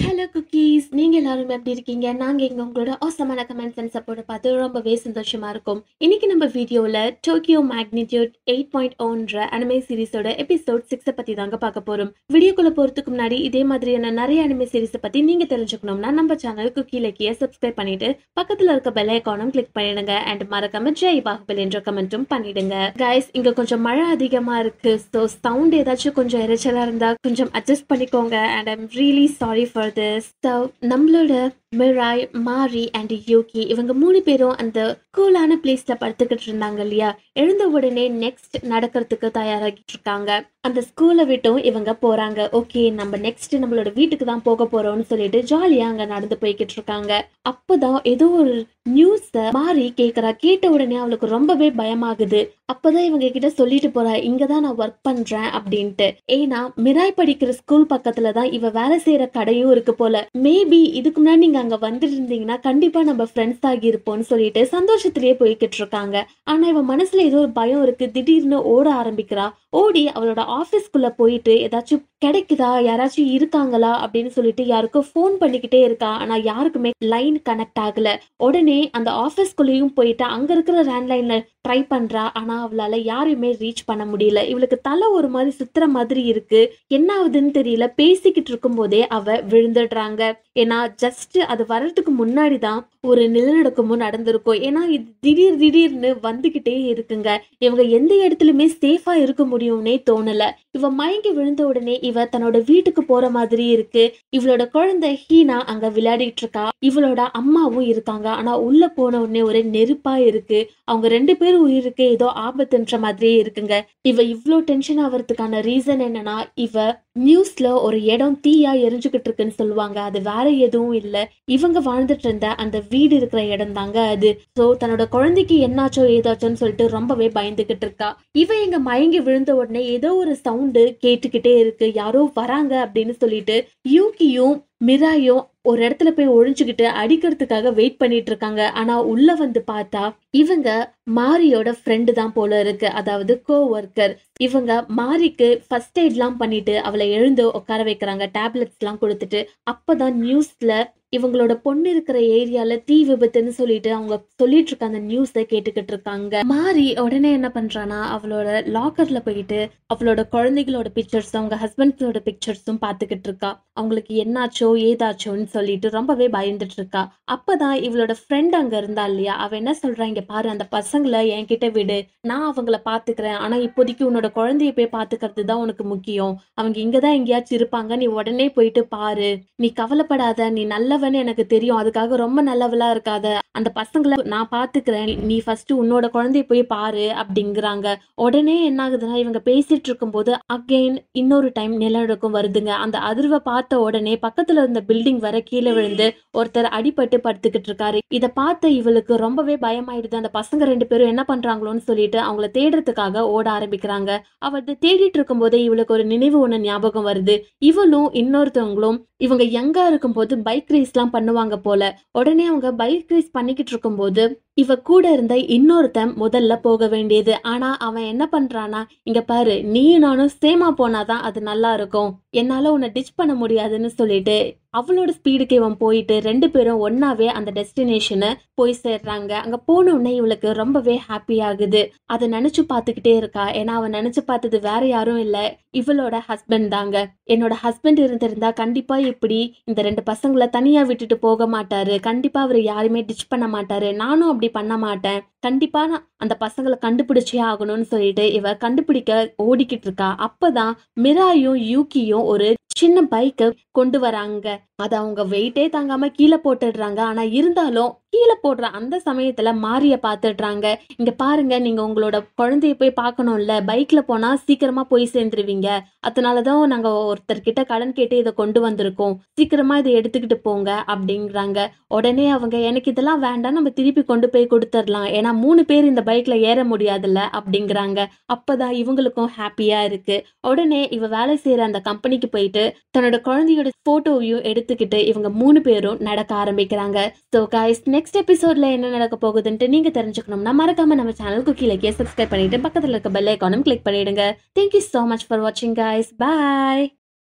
hello cookies நீங்க எல்லாரும் எப்படி இருக்கீங்க நாங்க இங்க உங்களோட அவசரமான கமெண்ட்ஸ் அண்ட் சப்போர்ட் பார்த்து ரொம்பவே சந்தோஷமா இருக்கும் இன்னைக்கு நம்ம வீடியோல டோக்கியோ மேக்னிடியூட் எயிட் பாயிண்ட் ஓன்ற அனிமே சீரிஸோட எபிசோட் சிக்ஸை பத்தி தாங்க பார்க்க போறோம் வீடியோக்குள்ள போறதுக்கு முன்னாடி இதே மாதிரியான நிறைய அனிமே சீரிஸை பத்தி நீங்க தெரிஞ்சுக்கணும்னா நம்ம சேனலுக்கு கீழே கீழே சப்ஸ்கிரைப் பண்ணிட்டு பக்கத்துல இருக்க பெல் ஐக்கானும் கிளிக் பண்ணிடுங்க அண்ட் மறக்காம ஜெய் பாகுபல் என்ற கமெண்ட்டும் பண்ணிடுங்க கைஸ் இங்க கொஞ்சம் மழை அதிகமா இருக்கு ஸோ சவுண்ட் ஏதாச்சும் கொஞ்சம் இறைச்சலா இருந்தா கொஞ்சம் அட்ஜஸ்ட் பண்ணிக்கோங்க and I'm really sorry for this so நம்மளோட மிராய் மாரி அண்ட் யூகி இவங்க மூணு பேரும் அந்த கூலான பிளேஸ்ல படுத்துக்கிட்டு இருந்தாங்க இல்லையா எழுந்த உடனே நெக்ஸ்ட் நடக்கிறதுக்கு தயாராகிட்டு இருக்காங்க அந்த ஸ்கூலை விட்டும் இவங்க போறாங்க ஓகே நம்ம நெக்ஸ்ட் நம்மளோட வீட்டுக்கு தான் போக போறோம்னு சொல்லிட்டு ஜாலியா அங்க நடந்து போய்கிட்டு இருக்காங்க அப்பதான் ஏதோ ஒரு நியூஸ மாறி கேக்குறா கேட்ட உடனே அவளுக்கு ரொம்பவே பயமாகுது அப்பதான் இவங்க கிட்ட சொல்லிட்டு போறா இங்கதான் நான் ஒர்க் பண்றேன் அப்படின்ட்டு ஏன்னா மிராய் படிக்கிற ஸ்கூல் பக்கத்துல தான் இவ வேலை செய்யற கடையும் இருக்கு போல மேபி இதுக்கு முன்னாடி நீங்க அங்க வந்துட்டு இருந்தீங்கன்னா கண்டிப்பா நம்ம ஃப்ரெண்ட்ஸ் ஆகி இருப்போம்னு சொல்லிட்டு சந்தோஷத்திலேயே போய்கிட்டு இருக்காங்க ஆனா இவ மனசுல ஏதோ ஒரு பயம் இருக்கு திடீர்னு ஓட ஆரம்பிக்கிறா ஓடி அவளோட ஆபீஸ்க்குள்ள போயிட்டு ஏதாச்சும் கிடைக்குதா யாராச்சும் இருக்காங்களா அப்படின்னு சொல்லிட்டு யாருக்கும் ஃபோன் பண்ணிக்கிட்டே இருக்கா ஆனா யாருக்குமே லைன் கனெக்ட் ஆகல உடனே அந்த ஆபீஸ்க்குள்ளேயும் போயிட்டு அங்க இருக்கிற லேண்ட்லைன்ல ட்ரை பண்றா ஆனா அவளால யாரையுமே ரீச் பண்ண முடியல இவளுக்கு தலை ஒரு மாதிரி சுத்துற மாதிரி இருக்கு என்ன ஆகுதுன்னு தெரியல பேசிக்கிட்டு இருக்கும் போதே அவ விழுந்துடுறாங்க ஏன்னா ஜஸ்ட் அது வர்றதுக்கு முன்னாடி தான் ஒரு நிலநடுக்கமும் நடந்திருக்கும் ஏன்னா இது திடீர் திடீர்னு வந்துகிட்டே இருக்குங்க இவங்க எந்த இடத்துலயுமே சேஃபா இருக்க முடியும்னே தோணல இவ மயங்கி விழுந்த உடனே இவ தன்னோட வீட்டுக்கு போற மாதிரி இருக்கு இவளோட குழந்தை ஹீனா அங்க விளையாடிட்டு இருக்கா இவளோட அம்மாவும் இருக்காங்க ஆனா உள்ள போன உடனே ஒரே நெருப்பா இருக்கு அவங்க ரெண்டு பேரும் உயிருக்கு ஏதோ ஆபத்துன்ற மாதிரியே இருக்குங்க இவ இவ்ளோ டென்ஷன் ஆவறதுக்கான ரீசன் என்னன்னா இவ நியூஸ்ல ஒரு இடம் தீயா எரிஞ்சுகிட்டு இருக்குன்னு சொல்லுவாங்க அது வேற எதுவும் இல்ல இவங்க வாழ்ந்துட்டு இருந்த அந்த வீடு இருக்கிற இடம் தாங்க அது சோ தன்னோட குழந்தைக்கு என்னாச்சோ ஏதாச்சோன்னு சொல்லிட்டு ரொம்பவே பயந்துகிட்டு இருக்கா இவ எங்க மயங்கி விழுந்த உடனே ஏதோ ஒரு சவுண்டு கேட்டுக்கிட்டே இருக்கு யாரோ வராங்க அப்படின்னு சொல்லிட்டு யூகியும் மிராயும் ஒரு இடத்துல போய் ஒழிஞ்சுக்கிட்டு அடிக்கிறதுக்காக வெயிட் பண்ணிட்டு இருக்காங்க ஆனா உள்ள வந்து பார்த்தா இவங்க மாரியோட ஃப்ரெண்டு தான் போல இருக்கு அதாவது கோ ஒர்க்கர் இவங்க மாரிக்கு ஃபர்ஸ்ட் எய்ட்லாம் பண்ணிட்டு அவளை எழுந்து உட்கார வைக்கிறாங்க டேப்லெட்ஸ் எல்லாம் கொடுத்துட்டு அப்பதான் நியூஸ்ல இவங்களோட பொண்ணு இருக்கிற ஏரியால தீ விபத்துன்னு சொல்லிட்டு அவங்க சொல்லிட்டு இருக்க அந்த நியூஸை கேட்டுக்கிட்டு இருக்காங்க மாறி உடனே என்ன பண்றானா அவளோட லாக்கர்ல போயிட்டு அவளோட குழந்தைகளோட பிக்சர்ஸ் அவங்க ஹஸ்பண்ட்ஸோட பிக்சர்ஸும் பார்த்துக்கிட்டு இருக்கா அவங்களுக்கு என்னாச்சோ ஏதாச்சோன்னு சொல்லிட்டு ரொம்பவே பயந்துட்டு இருக்கா அப்பதான் இவளோட ஃப்ரெண்ட் அங்க இருந்தா இல்லையா அவ என்ன சொல்றா இங்க பாரு அந்த பசங்களை என்கிட்ட விடு நான் அவங்கள பாத்துக்கிறேன் ஆனா இப்போதைக்கு உன்னோட குழந்தைய போய் பாத்துக்கிறது தான் உனக்கு முக்கியம் அவங்க இங்கதான் எங்கேயாச்சும் இருப்பாங்க நீ உடனே போயிட்டு பாரு நீ கவலைப்படாத நீ நல்லவன்னு எனக்கு தெரியும் அதுக்காக ரொம்ப நல்லவளா இருக்காத அந்த பசங்களை நான் பாத்துக்கிறேன் நீ ஃபர்ஸ்ட் உன்னோட குழந்தைய போய் பாரு அப்படிங்கிறாங்க உடனே என்ன ஆகுதுன்னா இவங்க பேசிட்டு இருக்கும்போது அகைன் இன்னொரு டைம் நிலநடுக்கம் வருதுங்க அந்த அதிர்வை பார்த்த உடனே பக்கத்துல இருந்த பில்டிங் வர கீழே விழுந்து ஒருத்தர் அடிபட்டு படுத்துக்கிட்டு இருக்காரு இத பார்த்த இவளுக்கு ரொம்பவே பயமாயிடுது அந்த பசங்க ரெண்டு பேரும் என்ன பண்றாங்களோன்னு சொல்லிட்டு அவங்கள தேடுறதுக்காக ஓட ஆரம்பிக்கிறாங்க அவள் தேடிட்டு இருக்கும் போதே இவளுக்கு ஒரு நினைவு ஒண்ணு ஞாபகம் வருது இவளும் இன்னொருத்தவங்களும் இவங்க யங்கா இருக்கும்போது பைக் ரேஸ் எல்லாம் பண்ணுவாங்க போல உடனே அவங்க பைக் ரேஸ் பண்ணிக்கிட்டு இருக்கும்போது இவ கூட இருந்த இன்னொருத்தன் முதல்ல போக வேண்டியது ஆனா அவன் என்ன பண்றானா இங்க பாரு நீயும் நானும் சேமா போனாதான் அது நல்லா இருக்கும் என்னால உன்னை டிச் பண்ண முடியாதுன்னு சொல்லிட்டு அவளோட ஸ்பீடுக்கு இவன் போயிட்டு ரெண்டு பேரும் ஒன்னாவே அந்த டெஸ்டினேஷனை போய் சேர்றாங்க அங்க போன உடனே இவளுக்கு ரொம்பவே ஹாப்பி ஆகுது அதை நினைச்சு பார்த்துக்கிட்டே இருக்கா ஏன்னா அவன் நினைச்சு பார்த்தது வேற யாரும் இல்ல இவளோட ஹஸ்பண்ட் தாங்க என்னோட ஹஸ்பண்ட் இருந்திருந்தா கண்டிப்பா இப்படி இந்த ரெண்டு பசங்களை தனியா விட்டுட்டு போக மாட்டாரு கண்டிப்பா அவர் யாருமே டிச் பண்ண மாட்டாரு நானும் அப்படி பண்ண மாட்டேன் கண்டிப்பா நான் அந்த பசங்களை கண்டுபிடிச்சே ஆகணும்னு சொல்லிட்டு இவ கண்டுபிடிக்க ஓடிக்கிட்டு இருக்கா அப்பதான் மிராயும் யூகியும் ஒரு சின்ன பைக்கை கொண்டு வராங்க அது அவங்க வெயிட்டே தாங்காம கீழே போட்டுடுறாங்க ஆனா இருந்தாலும் கீழே போடுற அந்த சமயத்துல மாரிய பாத்துடுறாங்க இங்க பாருங்க நீங்க உங்களோட குழந்தைய போய் பார்க்கணும்ல பைக்ல போனா சீக்கிரமா போய் சேர்ந்துருவீங்க அதனாலதான் நாங்க ஒருத்தர்கிட்ட கடன் கேட்டு இதை கொண்டு வந்திருக்கோம் சீக்கிரமா இதை எடுத்துக்கிட்டு போங்க அப்படிங்கிறாங்க உடனே அவங்க எனக்கு இதெல்லாம் வேண்டாம் நம்ம திருப்பி கொண்டு போய் கொடுத்துடலாம் ஏன்னா மூணு பேர் இந்த பைக்ல ஏற முடியாதுல்ல அப்படிங்கிறாங்க அப்பதான் இவங்களுக்கும் ஹாப்பியா இருக்கு உடனே இவ வேலை செய்யற அந்த கம்பெனிக்கு போயிட்டு தன்னோட குழந்தையோட போட்டோவையும் எடுத்துக்கிட்டு இவங்க மூணு பேரும் நடக்க ஆரம்பிக்கிறாங்க ஸோ கைஸ் நெக்ஸ்ட் எபிசோட்ல என்ன நடக்க போகுதுன்ட்டு நீங்க தெரிஞ்சுக்கணும்னா மறக்காம நம்ம சேனலுக்கு கீழே சப்ஸ்கிரைப் பண்ணிட்டு பக்கத்துல இருக்க பெல் ஐக்கானும் கிளிக் பண்ணிடுங்க தேங்க்யூ ஸோ மச் ஃபார் வாட்சிங் கைஸ் பாய்